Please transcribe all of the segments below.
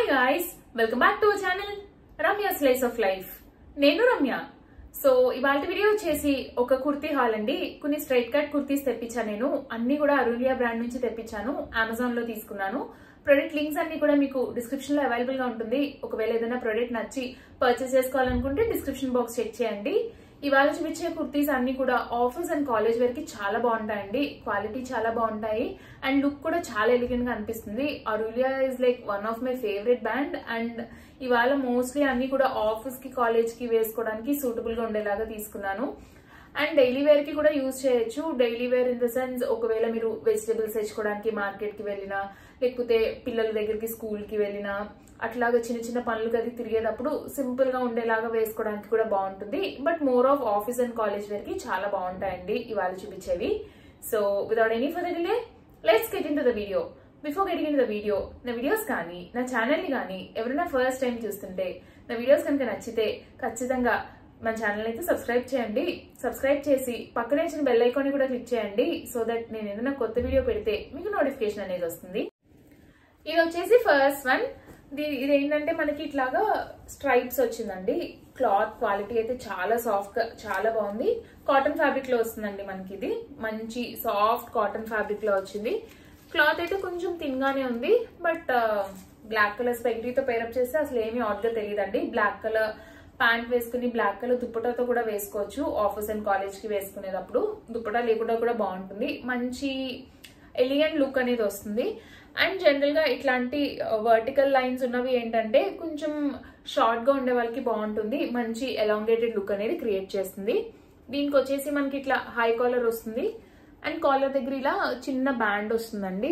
hi guys welcome back to channel Ramya slice of life నేను Ramya so ఇవాళ video వచ్చేసి ఒక కుర్తీ హాల్ అండి కొన్ని స్ట్రైట్ కట్ కుర్తీస్ తెప్పించాను నేను అన్ని కూడా అరులియా బ్రాండ్ నుంచి తెప్పించాను అమెజాన్ లో తీసుకున్నాను ప్రొడక్ట్ లింక్స్ అన్ని కూడా మీకు డిస్క్రిప్షన్ లో అవైలబుల్ గా ఉంటుంది ఒకవేళ ఏదైనా ప్రొడక్ట్ నచ్చి పర్చేస్ చేసుకోవాలనుకుంటే డిస్క్రిప్షన్ బాక్స్ చెక్ చేయండి ఇవాళ చూపించే కుర్తీస్ అన్ని కూడా ఆఫీస్ అండ్ కాలేజ్ వేర్ కి చాలా బాగుంటాయండి క్వాలిటీ చాలా బాగుంటాయి అండ్ లుక్ కూడా చాలా ఎలిగెంట్ గా అనిపిస్తుంది అరులియా is like one of my favourite band and ఇవాళ మోస్ట్లీ అన్ని కూడా ఆఫీస్ కి కాలేజ్ కి వేసుకోవడానికి సూటబుల్ గా ఉండేలాగా తీసుకున్నాను అండ్ డైలీ వేర్ కి కూడా యూజ్ చేయొచ్చు daily wear in the sense ఒకవేళ మీరు వెజిటబుల్స్ తెచ్చుకోవడానికి మార్కెట్ కి వెళ్ళినా లేకపోతే పిల్లల దగ్గరికి స్కూల్ కి వెళ్ళినా అట్లాగా చిన్న చిన్న పనులు అది తిరిగేటప్పుడు సింపుల్ గా ఉండేలాగా వేసుకోవడానికి కూడా బాగుంటుంది but more of office and college wear కి చాలా బాగుంటాయండి ఇవాళ చూపించేవి so without any further delay let's get into the video before getting in the video నా వీడియోస్ కానీ నా ఛానల్ ని కానీ ఎవరైనా ఫస్ట్ టైం చూస్తుంటే నా వీడియోస్ కనుక నచ్చితే ఖచ్చితంగా మన ఛానల్ అయితే సబ్స్క్రైబ్ చేయండి సబ్స్క్రైబ్ చేసి పక్కనే వచ్చిన బెల్ ఐకాన్ కూడా క్లిక్ చేయండి సో దట్ నేను ఏదైనా కొత్త వీడియో పెడితే మీకు నోటిఫికేషన్ అనేది వస్తుంది ఇది వచ్చేసి ఫస్ట్ వన్ ఇది ఏంటంటే మనకి ఇట్లాగా స్ట్రైప్స్ వచ్చిందండి క్లాత్ క్వాలిటీ అయితే చాలా సాఫ్ట్ గా చాలా బాగుంది కాటన్ ఫ్యాబ్రిక్ లో వస్తుందండి మనకి ఇది మంచి సాఫ్ట్ కాటన్ ఫ్యాబ్రిక్ లో వచ్చింది క్లాత్ అయితే కొంచెం థిన్ గానే ఉంది బట్ బ్లాక్ కలర్ స్పెగ్రీతో పేరప్ చేస్తే అసలు ఏమీ ఆడ్ గా తెలియదండి బ్లాక్ కలర్ ప్యాంట్ వేసుకుని బ్లాక్ కలర్ దుప్పటాతో కూడా వేసుకోవచ్చు ఆఫీస్ అండ్ కాలేజ్ కి వేసుకునేటప్పుడు దుప్పటా లేకుండా కూడా బాగుంటుంది మంచి ఎలిగెంట్ లుక్ అనేది వస్తుంది అండ్ జనరల్ గా ఇట్లాంటి వర్టికల్ లైన్స్ ఉన్నవి ఏంటంటే కొంచెం షార్ట్ గా ఉండే వాళ్ళకి బాగుంటుంది మంచి ఎలాంగేటెడ్ లుక్ అనేది క్రియేట్ చేస్తుంది దీనికి వచ్చేసి మనకి ఇట్లా హై కాలర్ వస్తుంది అండ్ కాలర్ దగ్గర ఇలా చిన్న బ్యాండ్ వస్తుందండి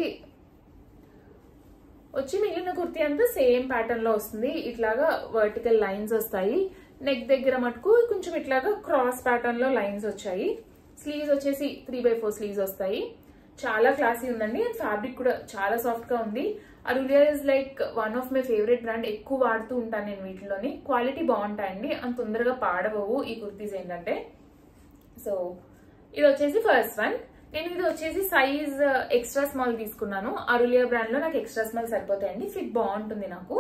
వచ్చి మిగిలిన కుర్తీ అంతా సేమ్ ప్యాటర్న్ లో వస్తుంది ఇట్లాగా వర్టికల్ లైన్స్ వస్తాయి నెక్ దగ్గర మటుకు కొంచెం ఇట్లాగా క్రాస్ ప్యాటర్న్ లో లైన్స్ వచ్చాయి స్లీవ్స్ వచ్చేసి త్రీ బై ఫోర్ స్లీవ్స్ వస్తాయి చాలా క్లాసీ ఉందండి అండ్ ఫ్యాబ్రిక్ కూడా చాలా సాఫ్ట్ గా ఉంది Aurelia is like one of my favourite brand ఎక్కువ వాడుతూ ఉంటాను నేను వీటిలోని క్వాలిటీ బాగుంటాయండి అంత తొందరగా పాడవవు ఈ కుర్తీస్ ఏంటంటే సో ఇది వచ్చేసి ఫస్ట్ వన్ నేను ఇది వచ్చేసి సైజ్ ఎక్స్ట్రా స్మాల్ తీసుకున్నాను అరులియా బ్రాండ్ లో నాకు ఎక్స్ట్రా స్మాల్ సరిపోతాయండి ఫిట్ బాగుంటుంది నాకు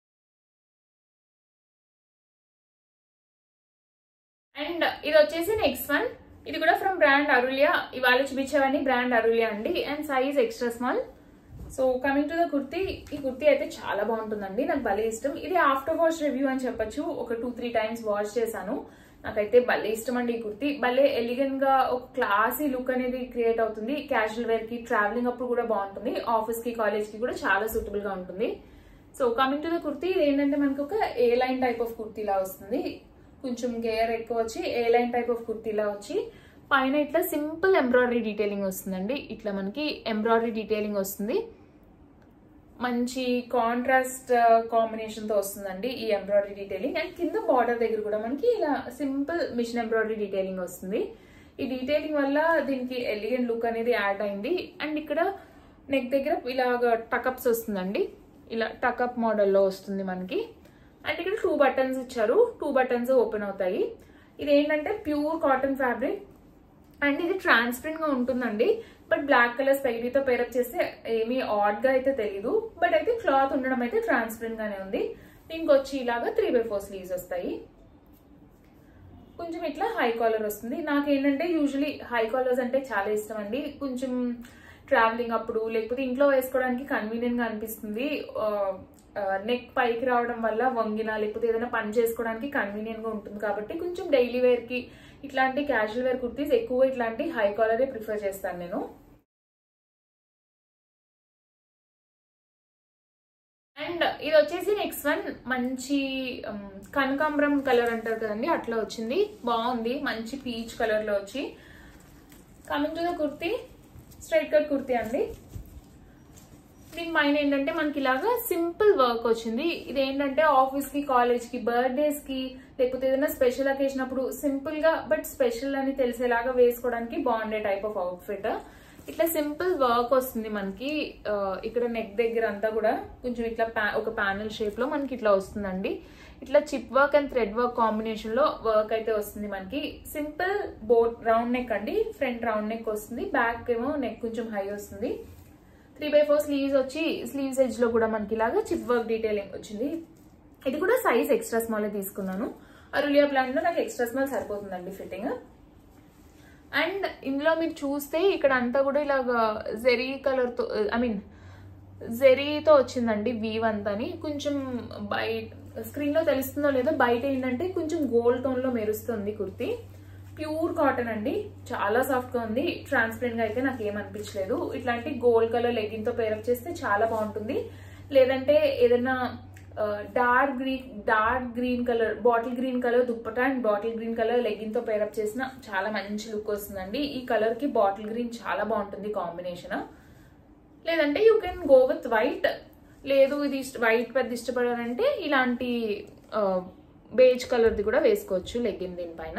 అండ్ ఇది వచ్చేసి నెక్స్ట్ వన్ ఇది కూడా ఫ్రమ్ బ్రాండ్ అరులియా ఇవాళ చూపించేవన్నీ బ్రాండ్ అరులియా అండి and size extra small so coming to the kurti ఈ కుర్తీ అయితే చాలా బాగుంటుందండి నాకు భలే ఇష్టం ఇది ఆఫ్టర్ వాష్ రివ్యూ అని చెప్పొచ్చు ఒక టూ త్రీ టైమ్స్ వాష్ చేశాను నాకైతే భలే ఇష్టం అండి ఈ కుర్తీ భలే ఎలిగెంట్ గా ఒక క్లాసీ లుక్ అనేది క్రియేట్ అవుతుంది క్యాజువల్ వేర్ కి ట్రావెలింగ్ అప్పుడు కూడా బాగుంటుంది ఆఫీస్ కి కాలేజ్ కి కూడా చాలా సూటబుల్ గా ఉంటుంది so coming to the kurti ఇది ఏంటంటే మనకు ఒక ఏ లైన్ టైప్ ఆఫ్ కుర్తీలా వస్తుంది కొంచెం గేర్ ఎక్కువ వచ్చి ఏ లైన్ టైప్ ఆఫ్ కుర్తీలా వచ్చి పైన ఇట్లా సింపుల్ ఎంబ్రాయిడరీ డీటెయిలింగ్ వస్తుందండి ఇట్లా మనకి ఎంబ్రాయిడరీ డీటెయిలింగ్ వస్తుంది మంచి కాంట్రాస్ట్ కాంబినేషన్ తో వస్తుందండి ఈ ఎంబ్రాయిడరీ డీటెయిలింగ్ అండ్ కింద బార్డర్ దగ్గర కూడా మనకి ఇలా సింపుల్ మిషన్ ఎంబ్రాయిడరీ డీటెయిలింగ్ వస్తుంది ఈ డీటెయిలింగ్ వల్ల దీనికి ఎలిగెంట్ లుక్ అనేది యాడ్ అయింది అండ్ ఇక్కడ నెక్ దగ్గర ఇలాగ టకప్స్ వస్తుందండి ఇలా టకప్ మోడల్లో వస్తుంది మనకి అండ్ ఇక్కడ టూ బటన్స్ ఇచ్చారు టూ బటన్స్ ఓపెన్ అవుతాయి ఇది ఏంటంటే ప్యూర్ కాటన్ ఫ్యాబ్రిక్ అండ్ ఇది ట్రాన్స్పరెంట్ గా ఉంటుందండి బట్ బ్లాక్ కలర్ స్పైరీతో పేరప్ చేస్తే ఏమీ ఆడ్ గా అయితే తెలీదు బట్ అయితే క్లాత్ ఉండడం అయితే ట్రాన్స్పరెంట్ గానే ఉంది దీనికి వచ్చి ఇలాగా త్రీ బై ఫోర్ స్లీవ్స్ వస్తాయి కొంచెం ఇట్లా హై కాలర్ వస్తుంది నాకేంటంటే యూజువలీ హై కాలర్స్ అంటే చాలా ఇష్టం అండి కొంచెం ట్రావెలింగ్ అప్పుడు లేకపోతే ఇంట్లో వేసుకోవడానికి కన్వీనియంట్ గా అనిపిస్తుంది నెక్ పైకి రావడం వల్ల వంగిన లేకపోతే ఏదైనా పని చేసుకోవడానికి కన్వీనియంట్ గా ఉంటుంది కాబట్టి కొంచెం డైలీ వేర్ కి ఇట్లాంటి క్యాజువల్ వేర్ కుర్తీస్ ఎక్కువ ఇట్లాంటి హై కాలరే ప్రిఫర్ చేస్తాను నేను అండ్ ఇది వచ్చేసి నెక్స్ట్ వన్ మంచి కనకాంబరం కలర్ అంటారు కదండి అట్లా వచ్చింది బాగుంది మంచి పీచ్ కలర్ లో వచ్చి coming to the kurti straight cut kurti అండి దీని పైన ఏంటంటే మనకి ఇలాగా సింపుల్ వర్క్ వచ్చింది ఇది ఏంటంటే ఆఫీస్ కి కాలేజ్ కి బర్త్డేస్ కి లేకపోతే ఏదైనా స్పెషల్ అకేషన్ అప్పుడు సింపుల్ గా బట్ స్పెషల్ అని తెలిసేలాగా వేసుకోవడానికి బాగుండే టైప్ ఆఫ్ అవుట్ఫిట్ ఇట్లా సింపుల్ వర్క్ వస్తుంది మనకి ఇక్కడ నెక్ దగ్గర అంతా కూడా కొంచెం ఇట్లా ఒక ప్యానల్ షేప్ లో మనకి ఇట్లా వస్తుందండి ఇట్లా chip work and thread work combination లో వర్క్ అయితే వస్తుంది మనకి సింపుల్ బోట్ రౌండ్ నెక్ అండి ఫ్రంట్ రౌండ్ నెక్ వస్తుంది బ్యాక్ ఏమో నెక్ కొంచెం హై వస్తుంది త్రీ బై ఫోర్ స్లీవ్స్ వచ్చి స్లీవ్స్ ఎడ్జ్ లో కూడా మనకి ఇలాగా చిప్ వర్క్ డీటెయిలింగ్ వచ్చింది ఇది కూడా సైజ్ ఎక్స్ట్రా స్మాల్ తీసుకున్నాను అరులియా ప్లాంట్ లో నాకు ఎక్స్ట్రా స్మాల్ సరిపోతుందండి ఫిట్టింగ్ అండ్ ఇందులో మీరు చూస్తే ఇక్కడ అంతా కూడా ఇలాగా జెరీ కలర్ తో ఐ మీన్ జెరీతో వచ్చిందండి వీవ్ అంతాని కొంచెం బయట స్క్రీన్ లో తెలుస్తుందో లేదో బయట ఏంటంటే కొంచెం గోల్డ్ టోన్ లో మెరుస్తుంది కుర్తి ప్యూర్ కాటన్ అండి చాలా సాఫ్ట్ గా ఉంది ట్రాన్స్పరెంట్ గా అయితే నాకు ఏమనిపించలేదు ఇట్లాంటి గోల్డ్ కలర్ లెగ్గిన్ తో పేరప్ చేస్తే చాలా బాగుంటుంది లేదంటే ఏదైనా dark green dark green colour bottle green colour dupatta and bottle green colour legging తో పేరప్ చేసిన చాలా మంచి లుక్ వస్తుందండి ఈ కలర్ కి బాటిల్ గ్రీన్ చాలా బాగుంటుంది కాంబినేషన్ లేదంటే you can go with white లేదు ఇది వైట్ పెద్ద ఇష్టపడాలంటే ఇలాంటి బేజ్ కలర్ది కూడా వేసుకోవచ్చు లెగ్గిన్ దీనిపైన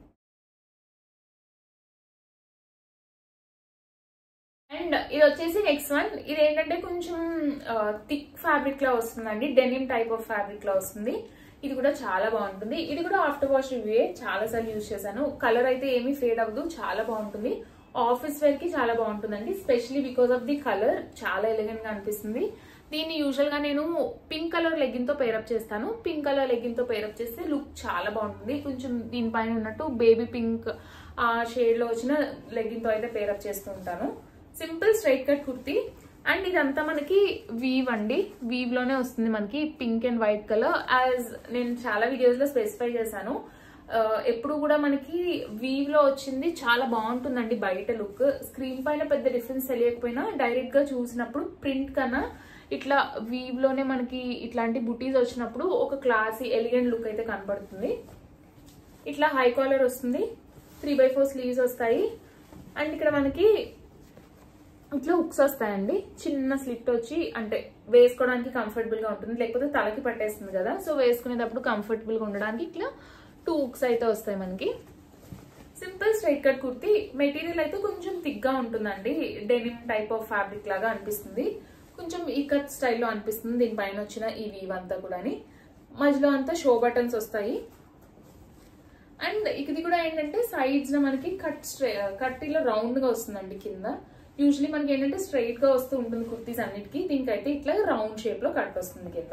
అండ్ ఇది వచ్చేసి నెక్స్ట్ వన్ ఇది ఏంటంటే కొంచెం థిక్ ఫ్యాబ్రిక్ లా వస్తుందండి డెనిమ్ టైప్ ఆఫ్ ఫ్యాబ్రిక్ లా వస్తుంది ఇది కూడా చాలా బాగుంటుంది ఇది కూడా ఆఫ్టర్ వాష్ రివ్యూ చాలా సార్లు యూజ్ చేశాను కలర్ అయితే ఏమీ ఫేడ్ అవ్వదు చాలా బాగుంటుంది ఆఫీస్ వేర్ కి చాలా బాగుంటుందండి specially because of the colour చాలా ఎలిగెంట్ గా అనిపిస్తుంది దీన్ని యూజువల్ గా నేను పింక్ కలర్ లెగ్గిన్ తో పేరప్ చేస్తాను పింక్ కలర్ లెగ్గిన్ తో పేరప్ చేస్తే లుక్ చాలా బాగుంటుంది కొంచెం దీనిపైన ఉన్నట్టు బేబీ పింక్ ఆ షేడ్ లో వచ్చిన లెగ్గిన్ తో అయితే పేరప్ చేస్తూ ఉంటాను simple straight cut kurti and ఇదంతా మనకి వీవ్ అండి వీవ్ లోనే వస్తుంది మనకి pink and white colour as నేను చాలా వీడియోస్ లో స్పెసిఫై చేశాను ఎప్పుడు కూడా మనకి వీవ్ లో వచ్చింది చాలా బాగుంటుందండి బయట లుక్ స్క్రీన్ పైన పెద్ద డిఫరెన్స్ తెలియకపోయినా డైరెక్ట్ గా చూసినప్పుడు ప్రింట్ కన్నా ఇట్లా వీవ్ లోనే మనకి ఇట్లాంటి బుటీస్ వచ్చినప్పుడు ఒక క్లాసీ ఎలిగెంట్ లుక్ అయితే కనపడుతుంది ఇట్లా హై కాలర్ వస్తుంది త్రీ బై ఫోర్ స్లీవ్స్ వస్తాయి అండ్ ఇక్కడ మనకి ఇట్లా హుక్స్ వస్తాయండి చిన్న స్లిట్ వచ్చి అంటే వేసుకోవడానికి కంఫర్టబుల్ గా ఉంటుంది లేకపోతే తలకి పట్టేస్తుంది కదా సో వేసుకునేటప్పుడు కంఫర్టబుల్ గా ఉండడానికి ఇట్లా టూ హుక్స్ అయితే వస్తాయి మనకి simple straight cut kurti material అయితే కొంచెం థిక్ గా ఉంటుందండి డెనిమ్ టైప్ ఆఫ్ ఫ్యాబ్రిక్ లాగా అనిపిస్తుంది కొంచెం ఈ కట్ స్టైల్లో అనిపిస్తుంది దీనిపైన వచ్చిన ఈ వీవ్ అంతా కూడా మధ్యలో అంతా షో బటన్స్ వస్తాయి అండ్ ఇది కూడా ఏంటంటే సైడ్స్ మనకి కట్ స్ట్రే కట్ ఇలా రౌండ్ గా వస్తుందండి కింద యూజువలీ మనకి ఏంటంటే స్ట్రైట్ గా వస్తూ ఉంటుంది కుర్తీస్ అన్నిటికీ దీనికైతే ఇట్లా రౌండ్ షేప్ లో కట్ వస్తుంది కింద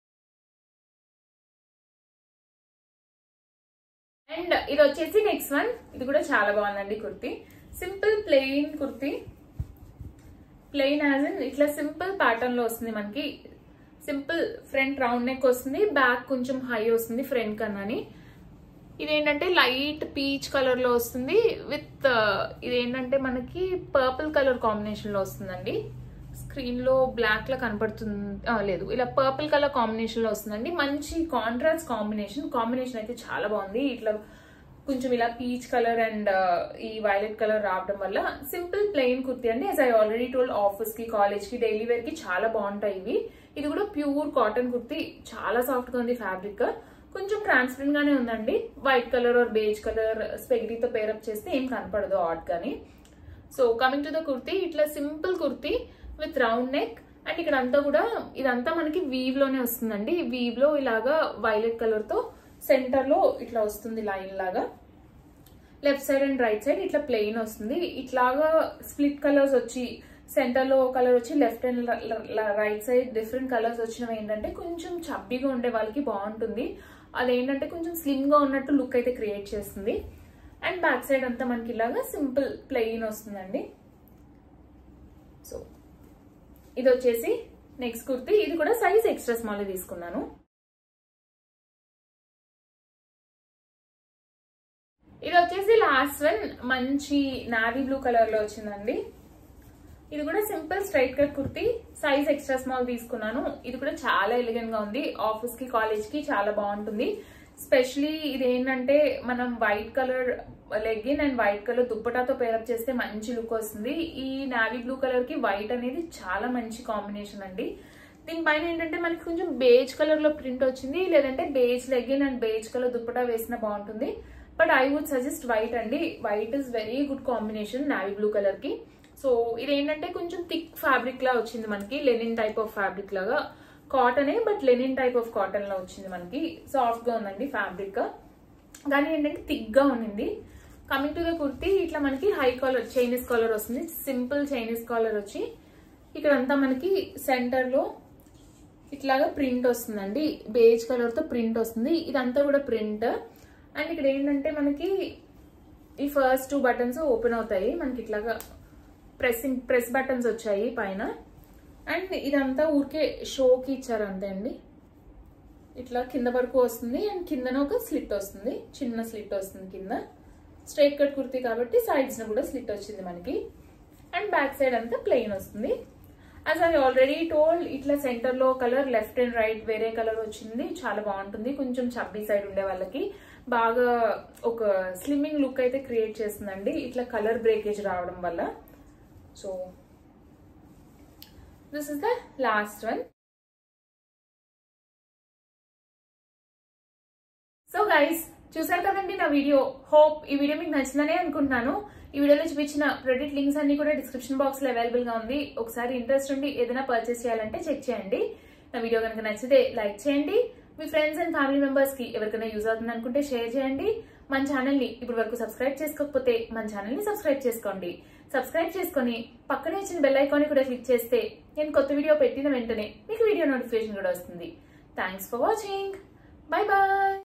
అండ్ ఇది వచ్చేసి నెక్స్ట్ వన్ ఇది కూడా చాలా బాగుందండి kurti simple plain kurti plain as in ఇట్లా సింపుల్ ప్యాటర్న్ లో వస్తుంది మనకి సింపుల్ ఫ్రంట్ రౌండ్ నెక్ వస్తుంది బ్యాక్ కొంచెం హై వస్తుంది ఫ్రంట్ కన్నాని ఇదేంటంటే లైట్ పీచ్ కలర్ లో వస్తుంది విత్ ఇదేంటంటే మనకి పర్పుల్ కలర్ కాంబినేషన్ లో వస్తుందండి స్క్రీన్ లో బ్లాక్ లా కనపడుతుంది లేదు ఇలా పర్పుల్ కలర్ కాంబినేషన్ లో వస్తుందండి మంచి కాంట్రాస్ట్ కాంబినేషన్ కాంబినేషన్ అయితే చాలా బాగుంది ఇట్లా కొంచెం ఇలా పీచ్ కలర్ అండ్ ఈ వైలెట్ కలర్ రావడం వల్ల సింపుల్ ప్లెయిన్ కుర్తి అండి as I already told office కి కాలేజ్ కి డైలీ వేర్ కి చాలా బాగుంటాయి ఇవి ఇది కూడా ప్యూర్ కాటన్ కుర్తి చాలా సాఫ్ట్ గా ఉంది ఫ్యాబ్రిక్ కొంచెం ట్రాన్స్పరెంట్ గానే ఉందండి white colour or beige colour స్పెగిటీతో పేరప్ చేస్తే ఏం కనపడదు ఆట్ గానీ so coming to the kurti ఇట్లా simple kurti with round neck and ఇక్కడ అంతా కూడా ఇదంతా మనకి వీవ్ లోనే వస్తుందండి వీవ్ లో ఇలాగా వైలెట్ కలర్ తో సెంటర్ లో ఇట్లా వస్తుంది లైన్ లాగా left side and right side ఇట్లా ప్లెయిన్ వస్తుంది ఇట్లాగా స్ప్లిట్ కలర్స్ వచ్చి సెంటర్ లో కలర్ వచ్చి left and right side different colours వచ్చినవి ఏంటంటే కొంచెం చబ్బీగా ఉండే వాళ్ళకి బాగుంటుంది అదేంటంటే కొంచెం స్లిమ్ గా ఉన్నట్టు లుక్ అయితే క్రియేట్ చేస్తుంది అండ్ బ్యాక్ సైడ్ అంతా మనకి ఇలాగా సింపుల్ ప్లెయిన్ వస్తుందండి సో ఇది వచ్చేసి నెక్స్ట్ కుర్తి ఇది కూడా సైజ్ ఎక్స్ట్రా స్మాల్ తీసుకున్నాను ఇది వచ్చేసి లాస్ట్ వన్ మంచి నావీ బ్లూ కలర్ లో వచ్చిందండి ఇది కూడా simple straight cut kurti size extra small తీసుకున్నాను ఇది కూడా చాలా ఎలిగెంట్ గా ఉంది ఆఫీస్ కి కాలేజ్ కి చాలా బాగుంటుంది స్పెషలీ ఇది ఏంటంటే మనం white colour legging and white colour దుప్పటాతో పేరప్ చేస్తే మంచి లుక్ వస్తుంది ఈ నావీ బ్లూ కలర్ కి వైట్ అనేది చాలా మంచి కాంబినేషన్ అండి దీనిపైన ఏంటంటే మనకి కొంచెం బేజ్ కలర్ లో ప్రింట్ వచ్చింది లేదంటే beige legging and beige colour dupatta వేసిన బాగుంటుంది but I would suggest white అండి white is very good combination navy blue colour కి సో ఇది ఏంటంటే కొంచెం థిక్ ఫ్యాబ్రిక్ లా వచ్చింది మనకి లెనిన్ టైప్ ఆఫ్ ఫ్యాబ్రిక్ లాగా కాటనే but linen type of cotton లో వచ్చింది మనకి సాఫ్ట్ గా ఉందండి ఫ్యాబ్రిక్ కానీ ఏంటంటే థిక్ గా ఉండింది కమింగ్ టు ద కుర్తి ఇట్లా మనకి హై కాలర్ చైనీస్ కాలర్ వస్తుంది సింపుల్ చైనీస్ కాలర్ వచ్చి ఇక్కడంతా మనకి సెంటర్లో ఇట్లాగా ప్రింట్ వస్తుందండి బేజ్ కలర్తో ప్రింట్ వస్తుంది ఇదంతా కూడా ప్రింట్ అండ్ ఇక్కడ ఏంటంటే మనకి ఈ ఫస్ట్ టూ బటన్స్ ఓపెన్ అవుతాయి మనకి ఇట్లాగా ప్రెస్సింగ్ ప్రెస్ బటన్స్ వచ్చాయి పైన అండ్ ఇదంతా ఊరికే షోకి ఇచ్చారు అంతే అండి ఇట్లా కింద వరకు వస్తుంది అండ్ కిందన ఒక స్లిట్ వస్తుంది చిన్న స్లిట్ వస్తుంది కింద స్ట్రైట్ కట్ కుర్తీ కాబట్టి సైడ్స్ కూడా స్లిట్ వచ్చింది మనకి అండ్ బ్యాక్ సైడ్ అంతా ప్లెయిన్ వస్తుంది యాజ్ ఐ ఆల్రెడీ టోల్డ్ ఇట్లా సెంటర్ లో కలర్ లెఫ్ట్ అండ్ రైట్ వేరే కలర్ వచ్చింది చాలా బాగుంటుంది కొంచెం చబ్బీ సైడ్ ఉండే వాళ్ళకి బాగా ఒక స్లిమ్మింగ్ లుక్ అయితే క్రియేట్ చేస్తుందండి ఇట్లా కలర్ బ్రేకేజ్ రావడం వల్ల so this is the last one so guys చూసారు కదండి నా వీడియో హోప్ ఈ వీడియో మీకు నచ్చిందనే అనుకుంటున్నాను ఈ వీడియోలో చూపించిన ప్రొడక్ట్ లింక్స్ అన్ని కూడా డిస్క్రిప్షన్ బాక్స్ లో అవైలబుల్ గా ఉంది ఒకసారి ఇంట్రెస్ట్ ఉండి ఏదైనా పర్చేస్ చేయాలంటే చెక్ చేయండి నా వీడియో కనుక నచ్చితే లైక్ చేయండి మీ ఫ్రెండ్స్ అండ్ ఫ్యామిలీ మెంబర్స్ కి ఎవరికైనా యూజ్ అవుతుంది అనుకుంటే షేర్ చేయండి మన ఛానల్ ని ఇప్పటి వరకు సబ్స్క్రైబ్ చేసుకోకపోతే మన ఛానల్ ని సబ్స్క్రైబ్ చేసుకోండి సబ్స్క్రైబ్ చేసుకొని పక్కనే వచ్చిన బెల్ ఐకాన్ కూడా క్లిక్ చేస్తే నేను కొత్త వీడియో పెట్టిన వెంటనే మీకు వీడియో నోటిఫికేషన్ కూడా వస్తుంది thanks for watching bye bye